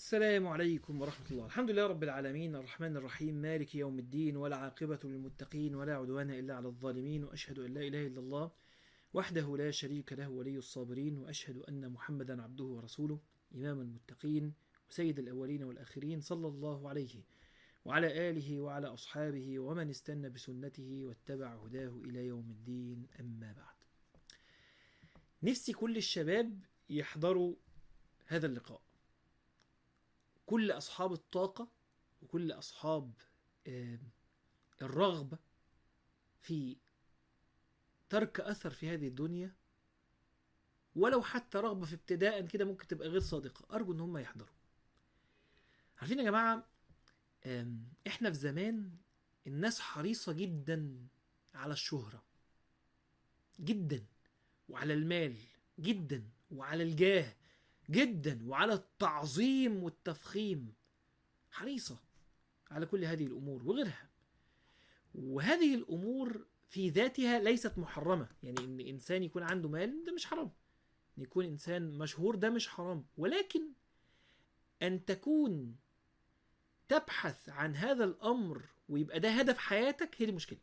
السلام عليكم ورحمة الله الحمد لله رب العالمين الرحمن الرحيم مالك يوم الدين ولا عاقبة للمتقين ولا عدوان إلا على الظالمين وأشهد أن لا إله إلا الله وحده لا شريك له ولي الصابرين وأشهد أن محمدا عبده ورسوله إمام المتقين وسيد الأولين والآخرين صلى الله عليه وعلى آله وعلى أصحابه ومن استنى بسنته واتبع هداه إلى يوم الدين أما بعد نفسي كل الشباب يحضروا هذا اللقاء كل أصحاب الطاقة وكل أصحاب آه، الرغبة في ترك أثر في هذه الدنيا ولو حتى رغبة في ابتداء كده ممكن تبقى غير صادقة أرجو إن هم يحضروا عارفين يا جماعة آم، إحنا في زمان الناس حريصة جدا على الشهرة جدا وعلى المال جدا وعلى الجاه جدا وعلى التعظيم والتفخيم حريصة على كل هذه الأمور وغيرها وهذه الأمور في ذاتها ليست محرمة يعني إن إنسان يكون عنده مال ده مش حرام إن يكون إنسان مشهور ده مش حرام ولكن أن تكون تبحث عن هذا الأمر ويبقى ده هدف حياتك هي دي المشكلة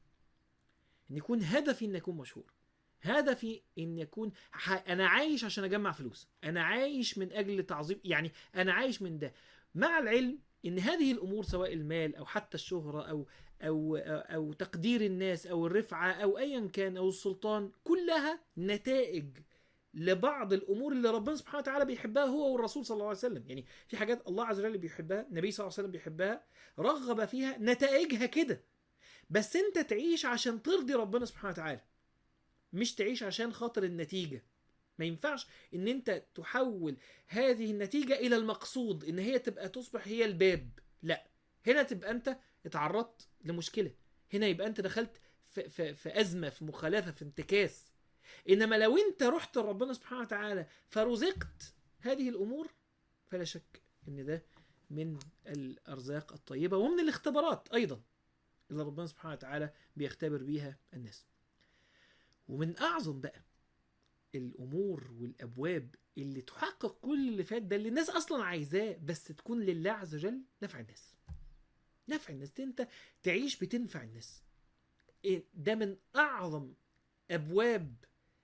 إن يكون هدفي إن أكون مشهور هدفي ان يكون ح- انا عايش عشان اجمع فلوس انا عايش من اجل تعظيم يعني انا عايش من ده مع العلم ان هذه الامور سواء المال او حتى الشهره او او او تقدير الناس او الرفعه او ايا كان او السلطان كلها نتائج لبعض الامور اللي ربنا سبحانه وتعالى بيحبها هو والرسول صلى الله عليه وسلم يعني في حاجات الله عز وجل بيحبها النبي صلى الله عليه وسلم بيحبها رغب فيها نتائجها كده بس انت تعيش عشان ترضي ربنا سبحانه وتعالى مش تعيش عشان خاطر النتيجة ما ينفعش ان انت تحول هذه النتيجة الى المقصود ان هي تبقى تصبح هي الباب لا هنا تبقى انت اتعرضت لمشكلة هنا يبقى انت دخلت في, في, في ازمة في مخالفة في انتكاس انما لو انت رحت لربنا سبحانه وتعالى فرزقت هذه الامور فلا شك ان ده من الارزاق الطيبة ومن الاختبارات ايضا اللي ربنا سبحانه وتعالى بيختبر بيها الناس ومن اعظم بقى الامور والابواب اللي تحقق كل اللي فات ده اللي الناس اصلا عايزاه بس تكون لله عز وجل نفع الناس نفع الناس دي انت تعيش بتنفع الناس إيه ده من اعظم ابواب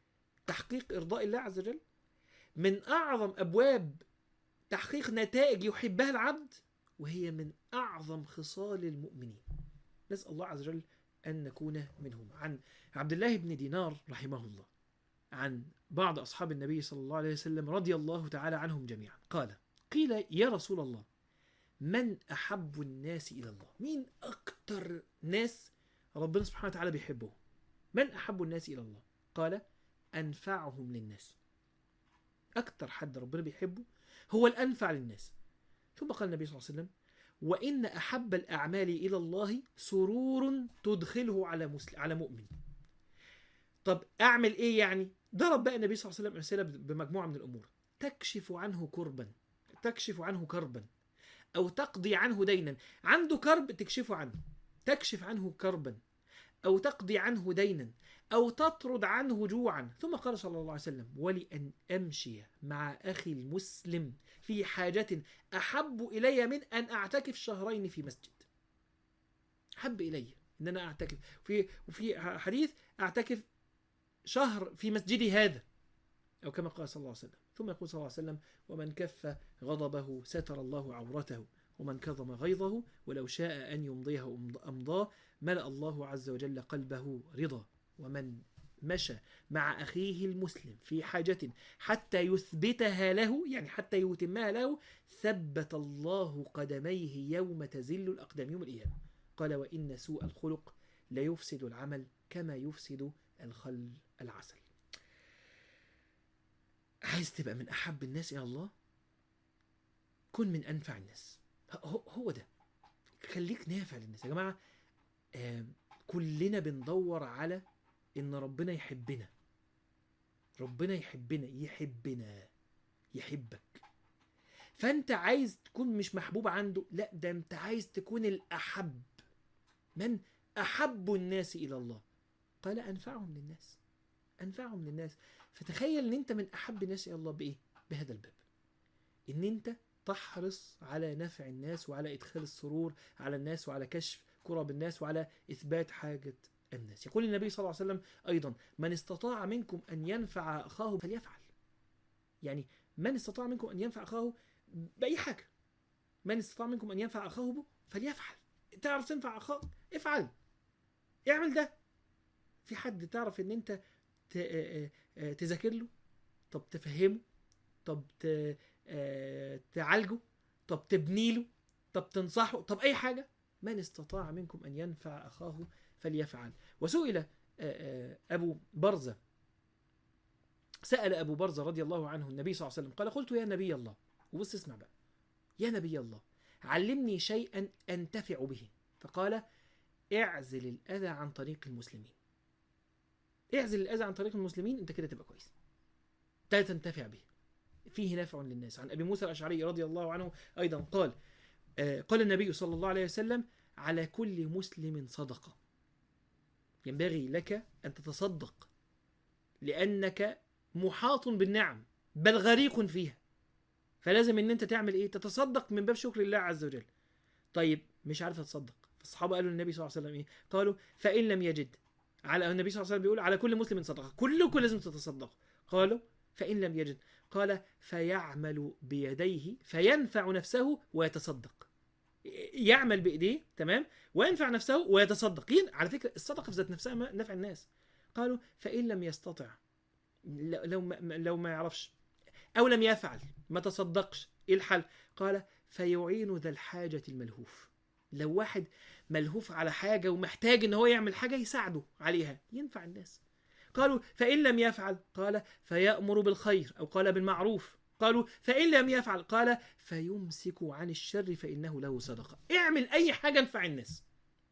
تحقيق ارضاء الله عز وجل من اعظم ابواب تحقيق نتائج يحبها العبد وهي من اعظم خصال المؤمنين نسال الله عز وجل ان نكون منهم عن عبد الله بن دينار رحمه الله عن بعض أصحاب النبي صلى الله عليه وسلم رضي الله تعالى عنهم جميعا قال قيل يا رسول الله من أحب الناس إلى الله مين أكتر ناس ربنا سبحانه وتعالى بيحبهم من أحب الناس إلى الله قال أنفعهم للناس أكتر حد ربنا بيحبه هو الأنفع للناس ثم قال النبي صلى الله عليه وسلم وإن أحب الأعمال إلى الله سرور تدخله على مسلم على مؤمن طب أعمل إيه يعني ضرب بقى النبي صلى الله عليه وسلم أمثلة بمجموعة من الأمور تكشف عنه كربا تكشف عنه كربا أو تقضي عنه دينا عنده كرب تكشفه عنه تكشف عنه كربا أو تقضي عنه دينا أو تطرد عنه جوعا ثم قال صلى الله عليه وسلم ولأن أمشي مع أخي المسلم في حاجة أحب إلي من أن أعتكف شهرين في مسجد أحب إلي أن أنا أعتكف في وفي حديث أعتكف شهر في مسجدي هذا أو كما قال صلى الله عليه وسلم ثم يقول صلى الله عليه وسلم ومن كف غضبه ستر الله عورته ومن كظم غيظه ولو شاء أن يمضيه أمض- أمضاه ملأ الله عز وجل قلبه رضا ومن مشى مع أخيه المسلم في حاجة حتى يثبتها له يعني حتى يتمها له ثبت الله قدميه يوم تزل الأقدام يوم القيامة قال وإن سوء الخلق ليفسد العمل كما يفسد الخل العسل عايز تبقى من أحب الناس إلى الله كن من أنفع الناس هو هو ده خليك نافع للناس يا جماعة آم، كلنا بندور على إن ربنا يحبنا ربنا يحبنا يحبنا يحبك فأنت عايز تكون مش محبوب عنده لا ده أنت عايز تكون الأحب من أحب الناس إلى الله قال أنفعهم للناس أنفعهم للناس فتخيل ان انت من احب الناس الى الله بايه بهذا الباب ان انت تحرص على نفع الناس وعلى ادخال السرور على الناس وعلى كشف كرب الناس وعلى اثبات حاجه الناس يقول النبي صلى الله عليه وسلم ايضا من استطاع منكم ان ينفع اخاه فليفعل يعني من استطاع منكم ان ينفع اخاه باي حاجه من استطاع منكم ان ينفع اخاه به فليفعل تعرف تنفع اخاك افعل اعمل ده في حد تعرف ان انت ت- آه، آه، تذاكر له طب تفهمه طب ت- آه، تعالجه طب تبني له طب تنصحه طب اي حاجه من استطاع منكم ان ينفع اخاه فليفعل وسئل آه، آه، ابو برزه سال ابو برزه رضي الله عنه النبي صلى الله عليه وسلم قال قلت يا نبي الله وبص اسمع بقى يا نبي الله علمني شيئا انتفع به فقال اعزل الاذى عن طريق المسلمين اعزل الاذى عن طريق المسلمين انت كده تبقى كويس لا تنتفع به فيه نفع للناس عن ابي موسى الاشعري رضي الله عنه ايضا قال آه، قال النبي صلى الله عليه وسلم على كل مسلم صدقه ينبغي لك ان تتصدق لانك محاط بالنعم بل غريق فيها فلازم ان انت تعمل ايه تتصدق من باب شكر الله عز وجل طيب مش عارف اتصدق فالصحابه قالوا للنبي صلى الله عليه وسلم ايه قالوا فان لم يجد على النبي صلى الله عليه وسلم بيقول على كل مسلم صدقه كلكم لازم تتصدقوا قالوا فان لم يجد قال فيعمل بيديه فينفع نفسه ويتصدق يعمل بايديه تمام وينفع نفسه ويتصدق ين- على فكره الصدقه في ذات نفسها ما- نفع الناس قالوا فان لم يستطع ل- لو ما لو ما يعرفش او لم يفعل ما تصدقش ايه الحل قال فيعين ذا الحاجه الملهوف لو واحد ملهوف على حاجه ومحتاج ان هو يعمل حاجه يساعده عليها ينفع الناس قالوا فان لم يفعل قال فيامر بالخير او قال بالمعروف قالوا فان لم يفعل قال فيمسك عن الشر فانه له صدقه اعمل اي حاجه انفع الناس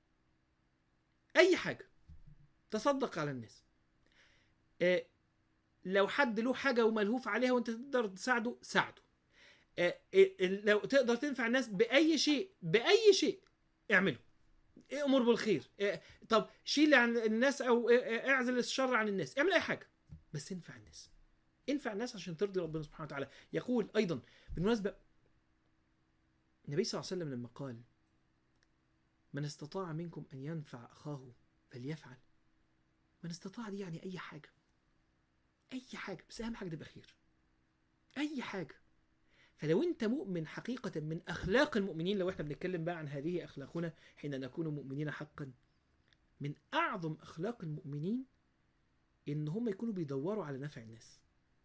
اي حاجه تصدق على الناس آه، لو حد له حاجه وملهوف عليها وانت تقدر تساعده ساعده آه، آه، لو تقدر تنفع الناس باي شيء باي شيء اعمله امر بالخير آه، طب شيل عن الناس او آه، آه، اعزل الشر عن الناس اعمل اي حاجه بس انفع الناس انفع الناس عشان ترضي ربنا سبحانه وتعالى يقول ايضا بالمناسبه النبي صلى الله عليه وسلم لما قال من استطاع منكم ان ينفع اخاه فليفعل من استطاع دي يعني اي حاجه اي حاجه بس اهم حاجه تبقى خير اي حاجه فلو انت مؤمن حقيقه من اخلاق المؤمنين لو احنا بنتكلم بقى عن هذه اخلاقنا حين نكون مؤمنين حقا من اعظم اخلاق المؤمنين ان هم يكونوا بيدوروا على نفع الناس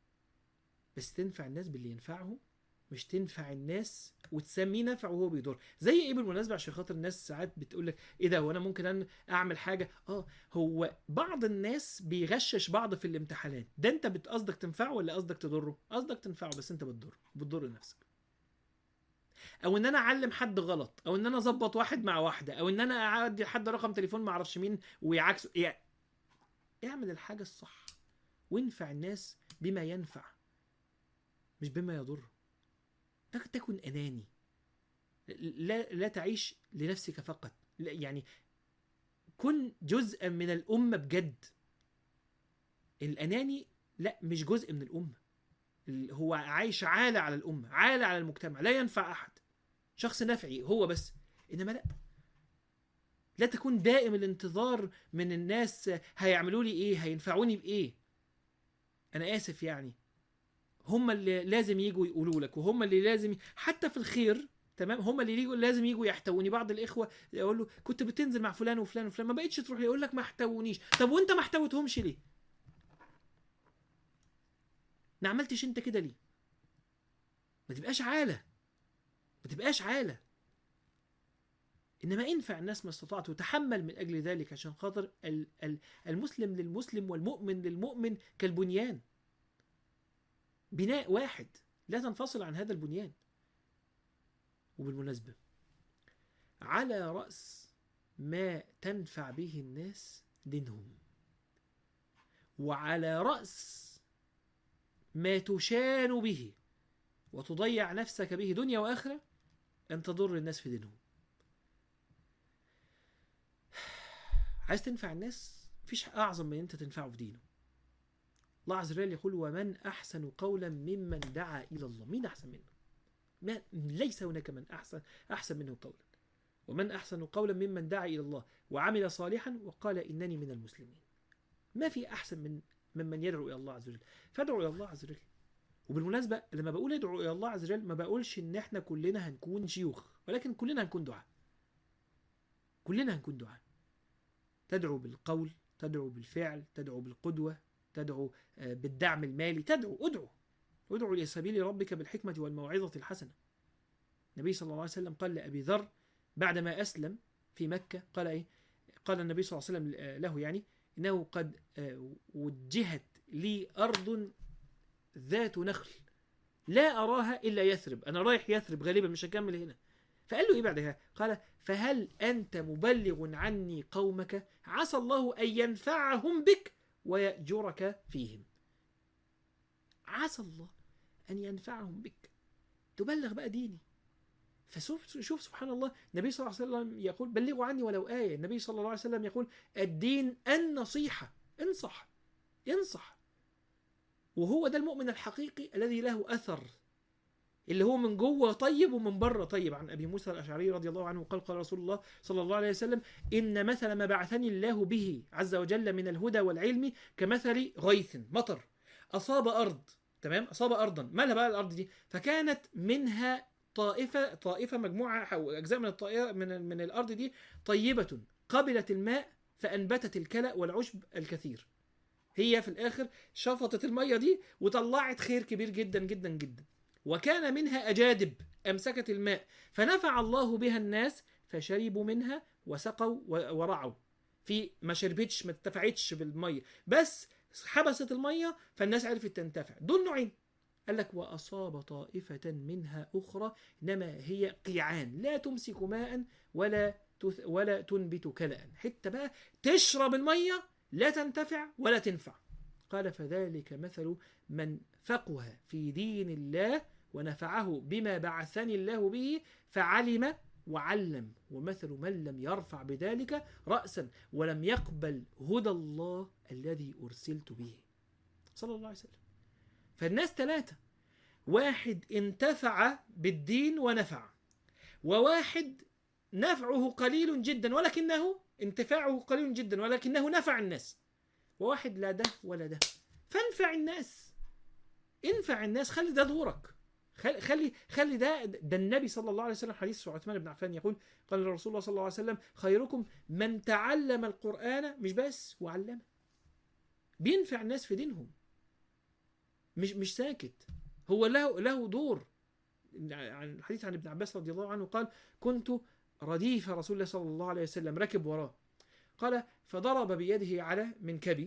بس تنفع الناس باللي ينفعهم مش تنفع الناس وتسميه نفع وهو بيضر زي ايه بالمناسبه عشان خاطر الناس ساعات بتقول لك ايه ده هو انا ممكن أن اعمل حاجه اه هو بعض الناس بيغشش بعض في الامتحانات ده انت بتقصدك تنفعه ولا قصدك تضره قصدك تنفعه بس انت بتضره بتضر نفسك او ان انا اعلم حد غلط او ان انا اظبط واحد مع واحده او ان انا اعدي حد رقم تليفون ما اعرفش مين ويعكسه يعني اعمل الحاجه الصح وانفع الناس بما ينفع مش بما يضر لا تكن اناني لا لا تعيش لنفسك فقط لا يعني كن جزءا من الامه بجد الاناني لا مش جزء من الامه ال- هو عايش عالة على الامه عالة على المجتمع لا ينفع احد شخص نفعي هو بس انما لا لا تكون دائم الانتظار من الناس هيعملوا لي ايه هينفعوني بايه انا اسف يعني هم اللي لازم يجوا يقولوا لك وهم اللي لازم حتى في الخير تمام هم اللي يجوا لازم يجوا يحتووني بعض الاخوه يقول له كنت بتنزل مع فلان وفلان وفلان ما بقتش تروح لي يقول لك ما احتوونيش طب وانت ما احتوتهمش ليه ما عملتش انت كده ليه ما تبقاش عاله ما تبقاش عاله انما انفع الناس ما استطعت وتحمل من اجل ذلك عشان خاطر ال- ال- المسلم للمسلم والمؤمن للمؤمن كالبنيان بناء واحد لا تنفصل عن هذا البنيان وبالمناسبة على رأس ما تنفع به الناس دينهم وعلى رأس ما تشان به وتضيع نفسك به دنيا وآخرة أن تضر الناس في دينهم عايز تنفع الناس مفيش أعظم من أنت تنفعه في دينه الله عز وجل يقول ومن أحسن قولا ممن دعا إلى الله مين أحسن منه ما ليس هناك من احسن احسن منه قولا ومن احسن قولا ممن دعا الى الله وعمل صالحا وقال انني من المسلمين ما في احسن من ممن يدعو الى الله عز وجل فادعوا الى الله عز وجل وبالمناسبه لما بقول ادعوا الى الله عز وجل ما بقولش ان احنا كلنا هنكون شيوخ ولكن كلنا هنكون دعاء كلنا هنكون دعاء تدعو بالقول تدعو بالفعل تدعو بالقدوه تدعو آه، بالدعم المالي تدعو ادعو ادعو الى سبيل ربك بالحكمه والموعظه الحسنه النبي صلى الله عليه وسلم قال لابي ذر بعدما اسلم في مكه قال ايه قال النبي صلى الله عليه وسلم آه، له يعني انه قد آه، وجهت لي ارض ذات نخل لا اراها الا يثرب انا رايح يثرب غالبا مش هكمل هنا فقال له ايه بعدها قال فهل انت مبلغ عني قومك عسى الله ان ينفعهم بك ويأجرك فيهم عسى الله ان ينفعهم بك تبلغ بقى ديني فشوف شوف سبحان الله النبي صلى الله عليه وسلم يقول بلغوا عني ولو آية النبي صلى الله عليه وسلم يقول الدين النصيحة انصح انصح وهو ده المؤمن الحقيقي الذي له أثر اللي هو من جوه طيب ومن بره طيب عن ابي موسى الاشعري رضي الله عنه قال قال رسول الله صلى الله عليه وسلم ان مثل ما بعثني الله به عز وجل من الهدى والعلم كمثل غيث مطر اصاب ارض تمام اصاب ارضا مالها بقى الارض دي فكانت منها طائفه طائفه مجموعه او اجزاء من الطائره من من الارض دي طيبه قبلت الماء فانبتت الكلأ والعشب الكثير هي في الاخر شفطت الميه دي وطلعت خير كبير جدا جدا جدا وكان منها أجادب أمسكت الماء فنفع الله بها الناس فشربوا منها وسقوا و- ورعوا في ما شربتش ما اتفعتش بالمية بس حبست المية فالناس عرفت تنتفع دول نوعين قال لك وأصاب طائفة منها أخرى إنما هي قيعان لا تمسك ماء ولا تث ولا تنبت كلأ حتى بقى تشرب المية لا تنتفع ولا تنفع قال فذلك مثل من فقه في دين الله ونفعه بما بعثني الله به فعلم وعلم ومثل من لم يرفع بذلك رأسا ولم يقبل هدى الله الذي أرسلت به صلى الله عليه وسلم فالناس ثلاثة واحد انتفع بالدين ونفع وواحد نفعه قليل جدا ولكنه انتفاعه قليل جدا ولكنه نفع الناس وواحد لا ده ولا ده فانفع الناس انفع الناس خلي ده دورك خلي خلي خلي ده ده النبي صلى الله عليه وسلم حديث عثمان بن عفان يقول قال رسول الله صلى الله عليه وسلم خيركم من تعلم القرآن مش بس وعلمه بينفع الناس في دينهم مش مش ساكت هو له له دور عن الحديث عن ابن عباس رضي الله عنه قال كنت رديف رسول الله صلى الله عليه وسلم ركب وراه قال فضرب بيده على منكبي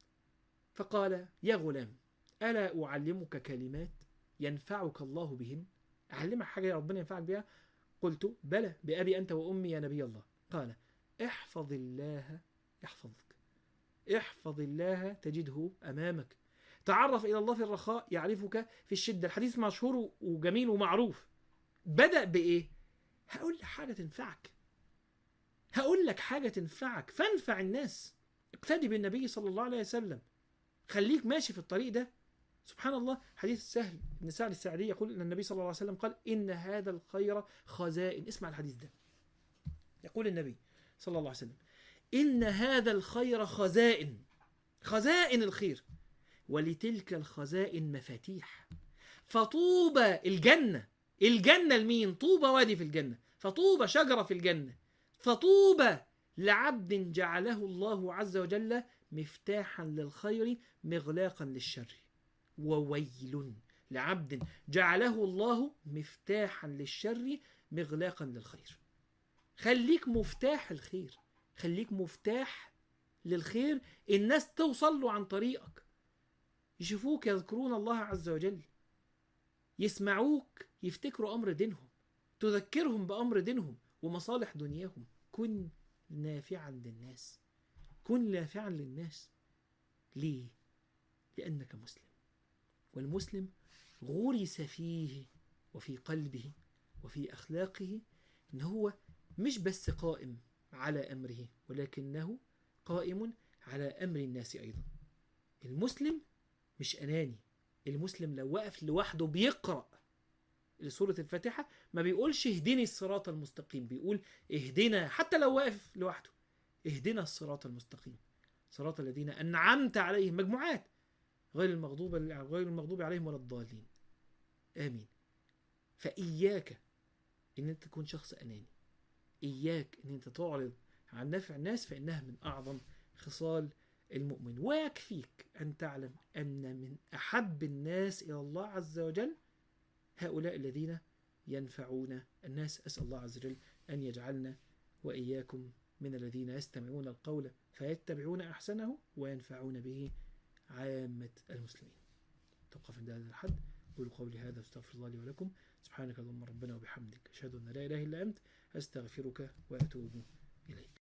فقال يا غلام ألا أعلمك كلمات ينفعك الله بهن أعلمك حاجة ربنا ينفعك بها قلت بلى بأبي أنت وأمي يا نبي الله قال احفظ الله يحفظك احفظ الله تجده أمامك تعرف إلى الله في الرخاء يعرفك في الشدة الحديث مشهور وجميل ومعروف بدأ بإيه هقول لك حاجة تنفعك هقول لك حاجة تنفعك فانفع الناس اقتدي بالنبي صلى الله عليه وسلم خليك ماشي في الطريق ده سبحان الله حديث سهل بن سعد السعدي يقول ان النبي صلى الله عليه وسلم قال ان هذا الخير خزائن اسمع الحديث ده يقول النبي صلى الله عليه وسلم ان هذا الخير خزائن خزائن الخير ولتلك الخزائن مفاتيح فطوبى الجنه الجنه لمين طوبى وادي في الجنه فطوبى شجره في الجنه فطوبى لعبد جعله الله عز وجل مفتاحا للخير مغلاقا للشر وويل لعبد جعله الله مفتاحا للشر مغلاقا للخير خليك مفتاح الخير خليك مفتاح للخير الناس توصل له عن طريقك يشوفوك يذكرون الله عز وجل يسمعوك يفتكروا امر دينهم تذكرهم بامر دينهم ومصالح دنياهم كن نافعا للناس كن نافعا للناس ليه لانك مسلم والمسلم غرس فيه وفي قلبه وفي اخلاقه ان هو مش بس قائم على امره ولكنه قائم على امر الناس ايضا المسلم مش اناني المسلم لو وقف لوحده بيقرا لسورة الفاتحة ما بيقولش اهدني الصراط المستقيم بيقول اهدنا حتى لو واقف لوحده اهدنا الصراط المستقيم صراط الذين أنعمت عليهم مجموعات غير المغضوب غير المغضوب عليهم ولا الضالين آمين فإياك إن أنت تكون شخص أناني إياك إن أنت تعرض عن نفع الناس فإنها من أعظم خصال المؤمن ويكفيك أن تعلم أن من أحب الناس إلى الله عز وجل هؤلاء الذين ينفعون الناس أسأل الله عز وجل أن يجعلنا وإياكم من الذين يستمعون القول فيتبعون أحسنه وينفعون به عامة المسلمين توقف عند هذا الحد قولوا قولي هذا استغفر الله لي ولكم سبحانك اللهم ربنا وبحمدك أشهد أن لا إله إلا أنت أستغفرك وأتوب إليك